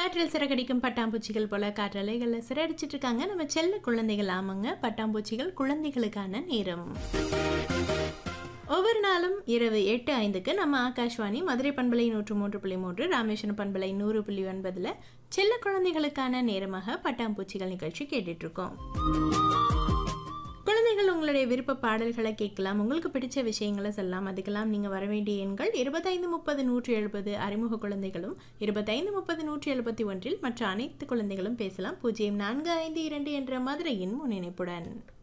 காற்றில் சிறகடிக்கும் பட்டாம்பூச்சிகள் போல காற்றலைகளில் சிறடிச்சிட்டு இருக்காங்க நம்ம செல்ல குழந்தைகள் ஆமாங்க பட்டாம்பூச்சிகள் குழந்தைகளுக்கான நேரம் ஒவ்வொரு நாளும் இரவு எட்டு ஐந்துக்கு நம்ம ஆகாஷ்வாணி மதுரை பண்பலை நூற்று மூன்று புள்ளி மூன்று ராமேஸ்வரம் பண்பலை நூறு புள்ளி ஒன்பதுல செல்ல குழந்தைகளுக்கான நேரமாக பட்டாம்பூச்சிகள் நிகழ்ச்சி கேட்டுட்டு இருக்கோம் குழந்தைகள் உங்களுடைய விருப்ப பாடல்களை கேட்கலாம் உங்களுக்கு பிடிச்ச விஷயங்களை சொல்லலாம் அதுக்கெல்லாம் நீங்கள் வர வேண்டிய எண்கள் இருபத்தைந்து முப்பது நூற்றி எழுபது அறிமுக குழந்தைகளும் இருபத்தைந்து முப்பது நூற்றி எழுபத்தி ஒன்றில் மற்ற அனைத்து குழந்தைகளும் பேசலாம் பூஜ்ஜியம் நான்கு ஐந்து இரண்டு என்ற மதுரையின் முன்னிணைப்புடன்